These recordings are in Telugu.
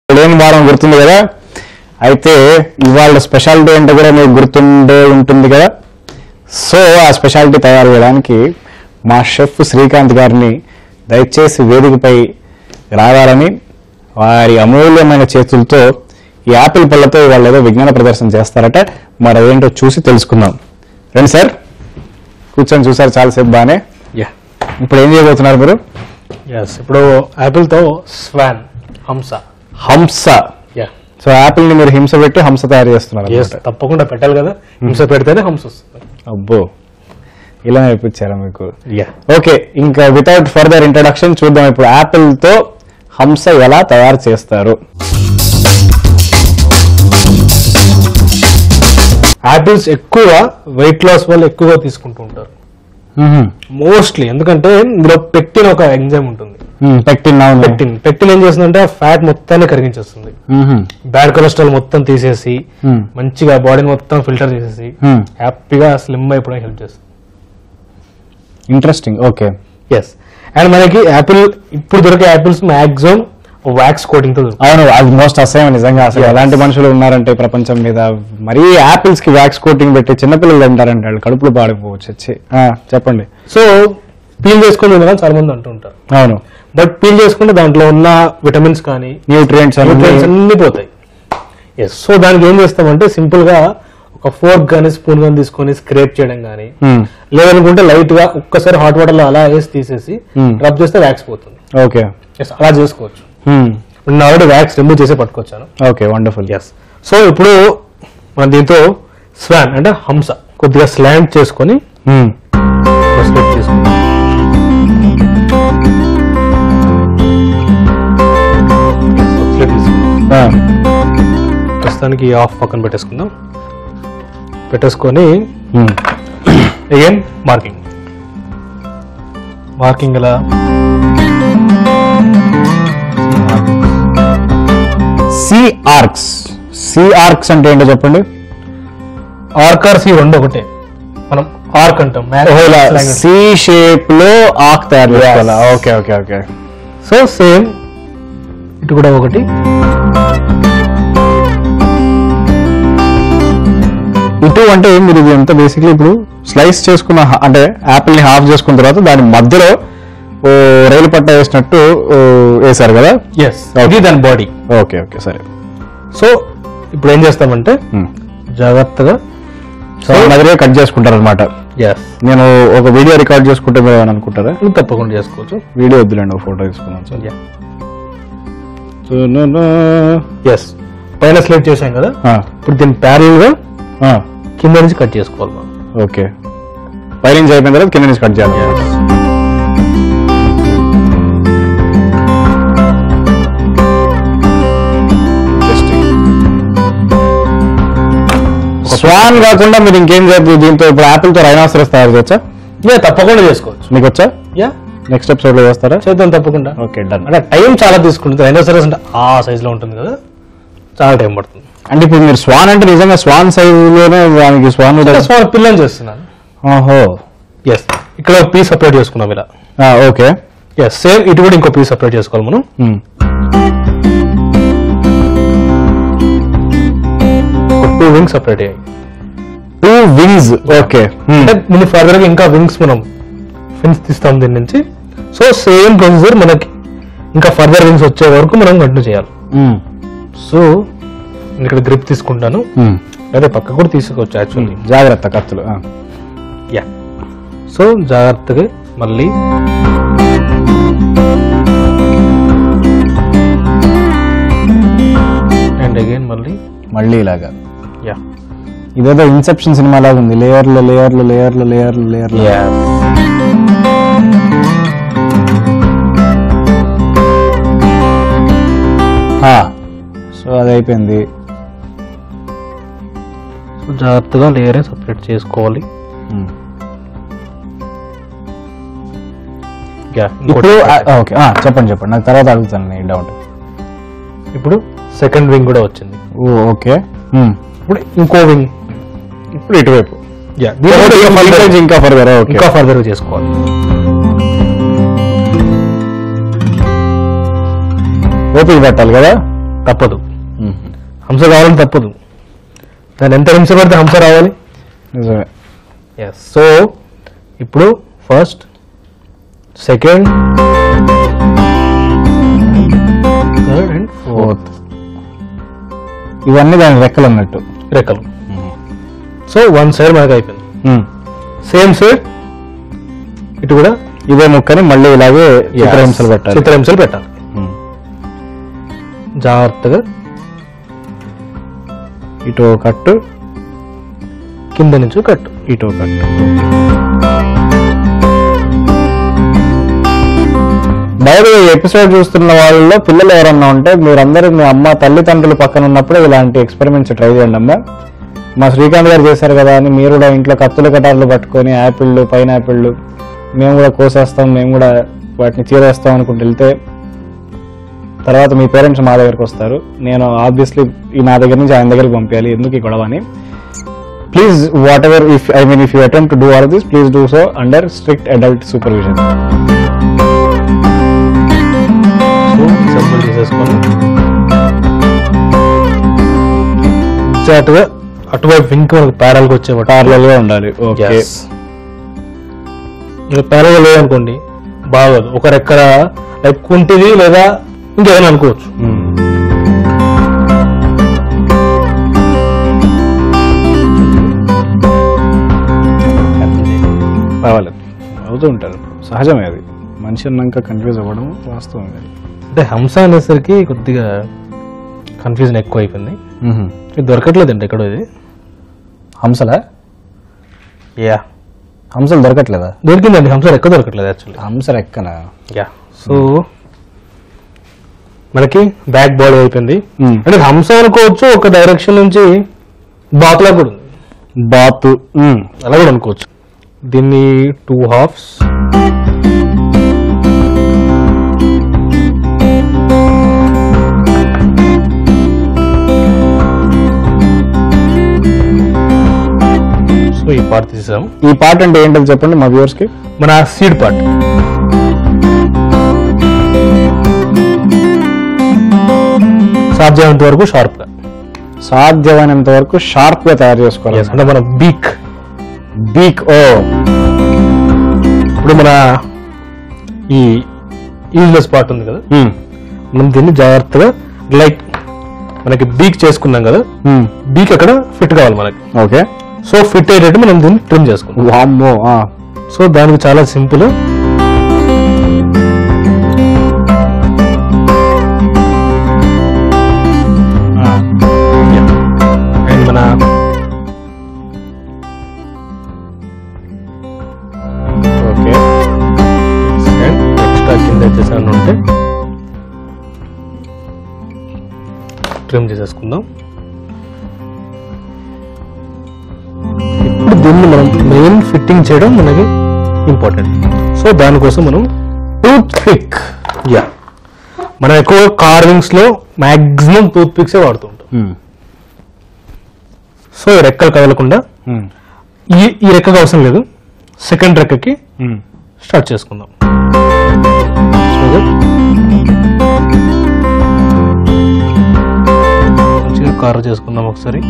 లేని వారం గుర్తుంది కదా అయితే ఇవాళ స్పెషాలిటీ అంటే కూడా మీకు గుర్తుండే ఉంటుంది కదా సో ఆ స్పెషాలిటీ తయారు చేయడానికి మా షెఫ్ శ్రీకాంత్ గారిని దయచేసి వేదికపై రావాలని వారి అమూల్యమైన చేతులతో ఈ యాపిల్ పళ్ళతో వాళ్ళు ఏదో విజ్ఞాన ప్రదర్శన చేస్తారట మరి అదేంటో చూసి తెలుసుకుందాం రండి సార్ కూర్చొని చూసారు చాలాసేపు బాగానే యా ఇప్పుడు ఏం చేయబోతున్నారు మీరు ఎస్ ఇప్పుడు యాపిల్తో స్వాన్ హంస హంస యా సో యాపిల్ ని మీరు హింస పెట్టి హంస తయారు చేస్తున్నారు ఎస్ అన్నమాట. తప్పకుండా పెట్టాలి కదా హింస పెడితేనే హంస వస్తుంది అబ్బో ఇలా నేర్పించారా మీకు యా ఓకే ఇంకా వితౌట్ ఫర్దర్ ఇంట్రడక్షన్ చూద్దాం ఇప్పుడు యాపిల్ తో హంస ఎలా తయారు చేస్తారు యాపిల్స్ ఎక్కువ వెయిట్ లాస్ వల్ల ఎక్కువగా తీసుకుంటూ ఉంటారు మోస్ట్లీ ఎందుకంటే ఇందులో పెక్టిన్ ఒక ఎంజైమ్ ఉంటుంది పెక్టిన్ అవును పెక్టిన్ పెక్టిన్ ఏం చేస్తుందంటే ఫ్యాట్ మొత్తాన్ని కరిగించేస్తుంది బ్యాడ్ కొలెస్ట్రాల్ మొత్తం తీసేసి Hmm. మంచిగా బాడీని మొత్తం ఫిల్టర్ చేసేసి హ్యాపీగా స్లిమ్ అయిపోవడానికి హెల్ప్ చేస్తుంది ఇంట్రెస్టింగ్ ఓకే ఎస్ అండ్ మనకి యాపిల్ ఇప్పుడు దొరికే యాపిల్స్ మాక్సిమం వ్యాక్స్ కోటింగ్ తో దొరుకుతాయి అవును అది మోస్ట్ అసహ్యం నిజంగా అసలు Yes. ఎలాంటి మనుషులు ఉన్నారంటే ప్రపంచం మీద మరీ యాపిల్స్ కి వ్యాక్స్ కోటింగ్ పెట్టి చిన్నపిల్లలు తింటారంటే వాళ్ళు కడుపులు పాడిపోవచ్చు వచ్చి ఆ, చెప్పండి సో పీల్ చేసుకుని తినడం చాలా మంది అంటూ ఉంటారు అవును బట్ పీల్ చేసుకుంటే దాంట్లో ఉన్న విటమిన్స్ కానీ న్యూట్రియంట్స్ న్యూట్రియన్స్ అన్ని పోతాయి ఎస్ సో దానికి ఏం చేస్తామంటే సింపుల్ గా ఒక ఫోర్క్ కానీ స్పూన్ కానీ తీసుకొని స్క్రేప్ చేయడం కానీ లేదనుకుంటే లైట్ గా ఒక్కసారి హాట్ వాటర్ లో అలా వేసి తీసేసి Hmm. రబ్ చేస్తే వ్యాక్స్ పోతుంది ఓకే ఎస్ అలా చేసుకోవచ్చు నేను ఆల్రెడీ వ్యాక్స్ రిమూవ్ చేసి పట్టుకొచ్చాను ఓకే వండర్ఫుల్ ఎస్ సో ఇప్పుడు మనం దీంతో స్వాన్ అంటే హంస కొద్దిగా స్లాంట్ చేసుకొని స్లిప్ చేసుకుంటాం స్లిప్ తీసుకుందాం ప్రస్తుతానికి ఆఫ్ పక్కన పెట్టేసుకుందాం పెట్టేసుకొని అగైన్ మార్కింగ్ మార్కింగ్ ఎలా సి ఆర్క్స్ సి ఆర్క్స్ అంటే ఏంటో చెప్పండి ఆర్క్ ఆర్ సి రెండు ఒకటే మనం ఆర్క్ అంటాం సి షేప్ లో ఆర్క్ తయారు చేసుకోవాలా okay okay okay so same ఇటు కూడా ఒకటి ఇటు అంటే మీరు ఇది ఎంత బేసిక్లీ ఇప్పుడు స్లైస్ చేసుకున్న హ- అంటే యాపిల్ ని హాఫ్ చేసుకున్న తర్వాత దాని మధ్యలో ఓ రైలు పట్ట వేసినట్టు ఓ, వేశారు కదా ఎస్ ఇది దాని బాడీ ఓకే ఓకే సరే సో ఇప్పుడు ఏం చేస్తామంటే జాగ్రత్తగా సో మధ్యలో కట్ చేసుకుంటారు అనమాట ఎస్ నేను ఒక వీడియో రికార్డ్ చేసుకుంటే మీరు ఏమని అనుకుంటారా తప్పకుండా చేసుకోవచ్చు వీడియో వద్దులేండి ఒక ఫోటో తీసుకున్నాను సార్ ఎస్ పైన స్లైడ్ చేసాం కదా ఇప్పుడు దీన్ని ప్యారల్ గా కింద నుంచి కట్ చేసుకోవాలి మనం ఓకే పైనుంచి అయిపోయిన తర్వాత కింద నుంచి కట్ చేయాలి స్వాన్ కాకుండా మీరు ఇంకేం చేయదు దీంతో ఇప్పుడు యాపిల్ తో రైనాసరస్ తయారు చేయొచ్చా యా తప్పకుండా చేసుకోవచ్చు మీకు వచ్చా యా నెక్స్ట్ ఎపిసోడ్ లో చేస్తారా చేద్దాం తప్పకుండా ఓకే డన్ అంటే టైం చాలా తీసుకుంటుంది అయినా సరే అంటే ఆ సైజ్ లో ఉంటుంది కదా చాలా టైం పడుతుంది అంటే ఇప్పుడు మీరు స్వాన్ అంటే నిజంగా స్వాన్ సైజులోనే దానికి స్వాన్ స్మాల్ పిల్లని చేస్తున్నాను ఓహో ఎస్ ఇక్కడ ఒక పీస్ సపరేట్ చేసుకున్నాం ఇలా ఓకే ఎస్ సేమ్ ఇటు కూడా ఇంకో పీస్ సపరేట్ చేసుకోవాలి మనం టూ వింగ్స్ సపరేట్ అయ్యాయి టూ వింగ్స్ ఓకే అంటే దీన్ని ఫర్దర్ గా ఇంకా వింగ్స్ మనం ఫిన్స్ తీస్తాం దీని నుంచి సో సేమ్ ప్రొసీజర్ మనకి ఇంకా ఫర్దర్ వింగ్స్ వచ్చే వరకు మనం కంటిన్యూ చేయాలి సో నేను ఇక్కడ గ్రిప్ తీసుకుంటాను లేదా పక్క కూడా తీసుకోవచ్చు యాక్చువల్లీ జాగ్రత్త కత్తులు ఆ. యా సో జాగ్రత్తగా మళ్ళీ అండ్ అగైన్ మళ్ళీ మళ్ళీ ఇలాగా యా ఇదేదో ఇన్సెప్షన్ సినిమా లాగా ఉంది లేయర్లు లేయర్లు లేయర్లు లేయర్లు లేయర్లు సో అది అయిపోయింది సో జాగ్రత్తగా లేయరే సపరేట్ చేసుకోవాలి యా ఇప్పుడు ఓకే చెప్పండి చెప్పండి నాకు తర్వాత అడుగుతాను ఈ డౌట్ ఇప్పుడు సెకండ్ వింగ్ కూడా వచ్చింది ఓకే ఇప్పుడు ఇంకో వింగ్ ఇప్పుడు ఇటువైపు యా ఇంకా ఫర్దర్ ఓకే ఇంకా ఫర్దర్ చేసుకోవాలి ఓపిక పెట్టాలి కదా తప్పదు హంస కావాలని తప్పదు దాన్ని ఎంత హింస పడితే హంస రావాలి నిజమే ఎస్ సో ఇప్పుడు first second third and fourth fourth ఇవన్నీ దాని రెక్కలు అన్నట్టు రెక్కలు సో వన్ సైడ్ మనకు అయిపోయింది సేమ్ సైడ్ ఇటు కూడా ఇదే ముక్కని మళ్ళీ ఇలాగే చిత్రహింసలు పెట్టాలి చిత్రహింసలు పెట్టాలి ఉమ్. జాగ్రత్తగా ఇటు ఓ కట్టు కింద నుంచి కట్టు ఇటు ఓ కట్టు బయట ఈ ఎపిసోడ్ చూస్తున్న వాళ్ళలో పిల్లలు ఎవరన్నా ఉంటే మీరందరూ మీ అమ్మ తల్లిదండ్రులు పక్కన ఉన్నప్పుడు ఇలాంటి ఎక్స్పెరిమెంట్స్ ట్రై చేయండి అమ్మా మా శ్రీకాంత్ గారు చేశారు కదా అని మీరు కూడా ఇంట్లో కత్తులు కటార్లు పట్టుకొని యాపిళ్ళు పైన యాపిళ్ళు మేము కూడా కోసేస్తాం మేము కూడా వాటిని చీరేస్తాం అనుకుంటూ వెళ్తే తర్వాత మీ పేరెంట్స్ మా దగ్గరికి వస్తారు నేను ఆబ్వియస్లీ ఈ నా దగ్గర నుంచి ఆయన దగ్గరికి పంపించాలి ఎందుకు ఈ గొడవ అని please whatever if I mean if you attempt to do all this please do so under strict adult supervision so simple తీసేసుకొని ఎగ్జాక్ట్గా అటువైపు వింక్ మనకు ప్యారల్కి వచ్చేమాట పార్లర్ గా ఉండాలి ఓకే ప్యారల్ లేదనుకోండి బాగోదు ఒక రెక్కర లైక్ కుంటిది లేదా ఇంకేదైనా అనుకోవచ్చు పర్వాలేదు అవుతూ ఉంటారు సహజమే అది మనిషి అన్నాక కన్ఫ్యూజ్ అవ్వడం వాస్తవం అది అంటే హంస అనేసరికి కొద్దిగా కన్ఫ్యూజన్ ఎక్కువ అయిపోయింది ఇది దొరకట్లేదండి ఎక్కడో ఇది హంసలా యా హంసలు దొరకట్లేదా దొరికిందండి హంస ఎక్క దొరకట్లేదు యాక్చువల్లీ హంస రెక్కనా యా సో మనకి బ్యాక్ బాడీ అయిపోయింది Hmm. అంటే హంస అనుకోవచ్చు ఒక డైరెక్షన్ నుంచి బాతులా కూడా ఉంది బాతు అలా కూడా అనుకోవచ్చు దీన్ని టూ హాఫ్స్ సో ఈ పార్ట్ తీసాం ఈ పార్ట్ అంటే ఏంటో చెప్పండి మా వ్యూవర్స్ కి మన సీడ్ పార్ట్ సాధ్యమైనంత వరకు షార్ప్ గా సాధ్యమైనంత వరకు షార్ప్ గా తయారు చేసుకోవాలి Yes, అంటే మన బీక్ బీక్ ఓ ఇప్పుడు మన ఈ యూజ్లెస్ పార్ట్ ఉంది కదా మనం దీన్ని జాగ్రత్తగా లైక్ మనకి బీక్ చేసుకున్నాం కదా బీక్ అక్కడ ఫిట్ కావాలి మనకి ఓకే సో ఫిట్ అయ్యేటట్టు మనం దీన్ని ట్రిమ్ చేసుకుంటాం వామ్మో ఆ. సో దానికి చాలా సింపుల్ అండ్ మన ఓకే అండ్ ఎక్స్ట్రా కింద వచ్చేసి ఏమన్నా ఉంటే ట్రిమ్ చేసేసుకుందాం ఇప్పుడు దీన్ని మనం మెయిన్ ఫిట్టింగ్ చేయడం మనకి ఇంపార్టెంట్ సో దానికోసం మనం టూత్ పిక్ యా మనం ఎక్కువ కార్వింగ్స్ లో మాక్సిమం టూత్ పిక్సే వాడుతూ ఉంటాం సో ఈ రెక్కలు కదలకుండా ఈ ఈ రెక్కకి అవసరం లేదు సెకండ్ రెక్కకి స్టార్ట్ చేసుకుందాం So that మంచిగా కార్ చేసుకుందాం ఒకసారి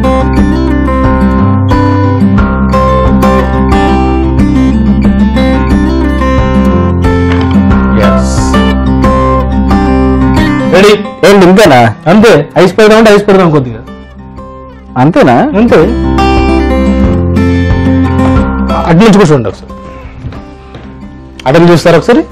రెడీ ఏంటి ఇంతేనా అంతే ఐస్ పెడదాం అంటే ఐస్ పెడదాం కొద్దిగా అంతేనా అంతే అటు నుంచి కూడా చూడండి ఒకసారి అటెండ్ చూస్తారు ఒకసారి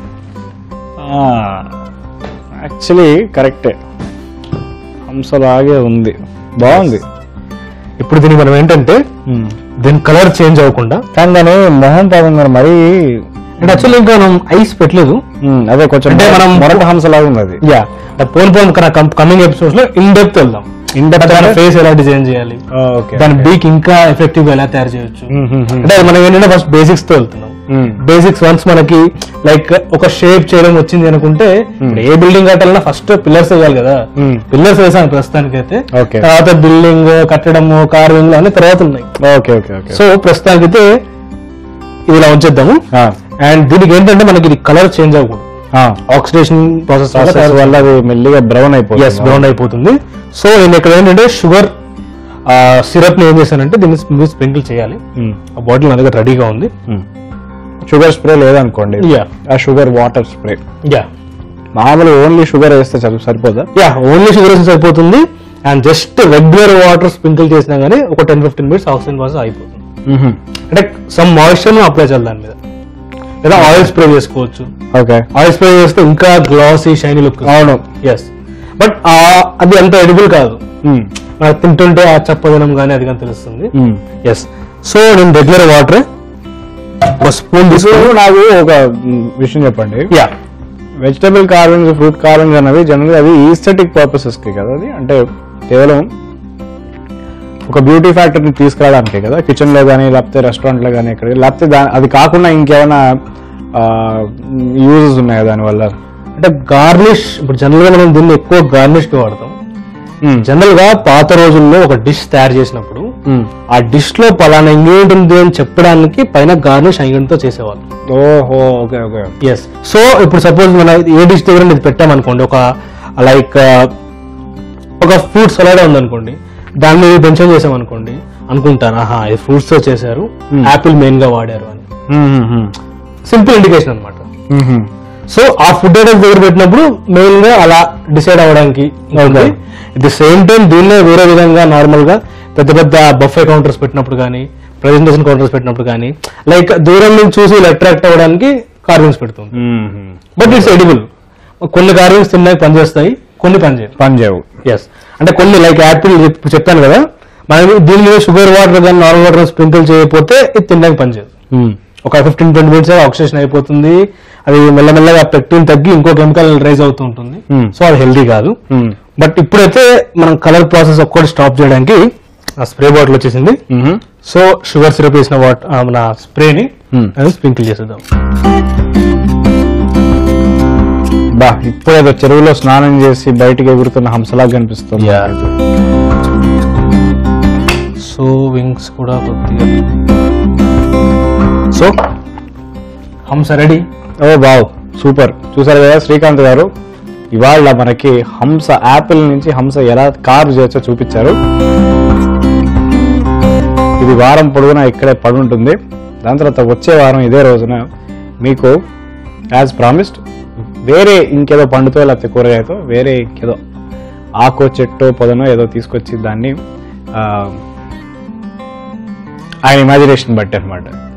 యాక్చువల్లీ కరెక్టే హంసలాగే ఉంది బాగుంది ఇప్పుడు దీనికి మనం ఏంటంటే దీని కలర్ చేంజ్ అవ్వకుండా కానీ దాని మొహం పాపం మరి మరీ అంటే యాక్చువల్లీ ఇంకా మనం ఐస్ పెట్టలేదు ఉమ్, అదే కొంచెం అంటే మనం- మొరటి హంసలాగా ఉంది అది యా పోన్ పోన్ కమింగ్ ఎపిసోడ్స్ లో ఇన్ డెప్త్ వెళ్దాం ఇన్ దాని ఫేస్ ఎలా డిజైన్ చేయాలి ఓకే దాని బీక్ ఇంకా ఎఫెక్టివ్ గా ఎలా తయారు చేయొచ్చు అంటే అది మనం ఏంటంటే ఫస్ట్ బేసిక్స్ తో వెళ్తున్నాం బేసిక్స్ వన్స్ మనకి లైక్ ఒక షేప్ చేయడం వచ్చింది అనుకుంటే ఇప్పుడు ఏ బిల్డింగ్ కట్టాలన్నా ఫస్ట్ పిల్లర్స్ వేయాలి కదా Hmm. పిల్లర్స్ వేసాను ప్రస్తుతానికి అయితే Okay. తర్వాత బిల్డింగ్ కట్టడము కార్వింగ్ అన్ని తర్వాత ఉన్నాయి ఓకే ఓకే ఓకే సో ప్రస్తుతానికి అయితే ఇది ఇలా ఉంచేద్దాము అండ్ దీనికి ఏంటంటే మనకి ఇది కలర్ చేంజ్ అవ్వకూడదు ఆక్సిడేషన్ ప్రాసెస్ ప్రాసెస్ వల్ల అది మెల్లిగా బ్రౌన్ అయిపోతుంది ఎస్ బ్రౌన్ అయిపోతుంది సో నేను ఇక్కడ ఏంటంటే షుగర్ సిరప్ ని ఏం చేశానంటే దీన్ని స్ప్రింకిల్ చేయాలి ఆ బాటిల్ నా దగ్గర రెడీగా ఉంది షుగర్ స్ప్రే లేదనుకోండి యా ఆ షుగర్ వాటర్ స్ప్రే యా మామూలు ఓన్లీ షుగర్ వేస్తే చదువు సరిపోదా యా ఓన్లీ షుగర్ వేస్తే సరిపోతుంది and just regular water sprinkle చేసినా కానీ ఒక ten fifteen minutes oxygen process అయిపోతుంది అంటే సమ్ మాయిశ్చర్ అప్లై చేయాలి దాని మీద లేదా ఆయిల్ స్ప్రే చేసుకోవచ్చు ఓకే ఆయిల్ స్ప్రే చేస్తే ఇంకా గ్లాసీ షైనీ లుక్ అవును ఎస్ బట్ అది అంత ఎడిబుల్ కాదు మనకు తింటుంటే ఆ చప్పదనం కానీ అది కానీ తెలుస్తుంది ఎస్ సో నేను రెగ్యులర్ వాటర్ ఒక స్పూన్ ఇప్పుడు తీసుకుని నాకు ఒక మ్, విషయం చెప్పండి yeah vegetable carvings fruit carvings అనేవి జనరల్ అది ఈస్థెటిక్ పర్పసెస్ కి కదా అది అంటే కేవలం ఒక బ్యూటీ ఫ్యాక్టర్ ని తీసుకురావడానికి కదా కిచెన్ లో కానీ లేకపోతే రెస్టారెంట్ లో కానీ ఎక్కడ లేకపోతే దా- అది కాకుండా ఇంకేమైనా యూజెస్ ఉన్నాయా దానివల్ల అంటే గార్నిష్ ఇప్పుడు జనరల్ గా మనం దీన్ని ఎక్కువ గార్నిష్ కి వాడతాం జనరల్ గా పాత రోజుల్లో ఒక డిష్ తయారు చేసినప్పుడు ఆ డిష్ లో పలానా ఇంగ్రీడియంట్ ఉంది అని చెప్పడానికి పైన గార్నిష్ తో చేసేవాళ్ళు ఓహో ఓకే ఓకే ఎస్ సో ఇప్పుడు సపోజ్ మన ఏ డిష్ దగ్గర ఇది పెట్టామనుకోండి ఒక లైక్ ఒక ఫ్రూట్ సలాడ్ ఉందనుకోండి దాన్ని మెన్షన్ చేసామనుకోండి అనుకుంటాను ఆహా ఇది ఫ్రూట్స్ తో చేశారు Hmm. యాపిల్ మెయిన్ గా వాడారు అని సింపుల్ ఇండికేషన్ అన్నమాట సో ఆ ఫుడ్ ఐటమ్స్ దగ్గర పెట్టినప్పుడు మెయిన్ గా అలా డిసైడ్ అవ్వడానికి Okay. At the same time దీన్నే వేరే విధంగా నార్మల్ గా పెద్ద పెద్ద బఫే కౌంటర్స్ పెట్టినప్పుడు కానీ ప్రెజెంటేషన్ కౌంటర్స్ పెట్టినప్పుడు కానీ లైక్ దూరం నుంచి చూసి అట్రాక్ట్ అవ్వడానికి కార్వింగ్స్ పెడుతుంది బట్ ఇట్స్ ఎడిబుల్ కొన్ని కార్వింగ్స్ తినడానికి పనిచేస్తాయి కొన్ని పనిచేయవు పని చేయవు ఎస్ అంటే కొన్ని లైక్ యాపిల్ ఇప్పుడు చెప్పాను కదా మనం దీని మీద షుగర్ వాటర్ కానీ నార్మల్ వాటర్ స్ప్రింకిల్ చేయకపోతే ఇది తినడానికి పనిచేయదు ఒక ఫిఫ్టీన్ ట్వంటీ మినిట్స్ ఆక్సిడేషన్ అయిపోతుంది అది మెల్లమెల్లగా పెక్టిన్ తగ్గి ఇంకో కెమికల్ రైజ్ అవుతూ ఉంటుంది Hmm. సో అది హెల్దీ కాదు బట్ ఇప్పుడైతే మనం కలర్ ప్రాసెస్ ఒక్కటి స్టాప్ చేయడానికి ఆ స్ప్రే బాటిల్ వచ్చేసింది సో షుగర్ సిరప్ వేసిన వాట్ మన స్ప్రేని Hmm. అది స్ప్రింకిల్ చేసేద్దాం బా ఇప్పుడేదో చెరువులో స్నానం చేసి బయటికి ఎగురుతున్న హంసలాగా కనిపిస్తుంది Yeah. సో వింగ్స్ కూడా కొద్దిగా సో హంస రెడీ ఓ బావ్ సూపర్ చూసారు కదా శ్రీకాంత్ గారు ఇవాళ మనకి హంస యాపిల్ నుంచి హంస ఎలా కార్వ్ చేయొచ్చో చూపించారు ఇది వారం పొడవునా ఇక్కడే పడుంటుంది దాని తర్వాత వచ్చే వారం ఇదే రోజున మీకు యాజ్ ప్రామిస్డ్ వేరే ఇంకేదో పండుతో లేకపోతే కూరగాయతో వేరే ఇంకేదో ఆకో చెట్టు పొదనో ఏదో తీసుకొచ్చి దాన్ని ఆ, ఆయన ఇమాజినేషన్ బట్టి అనమాట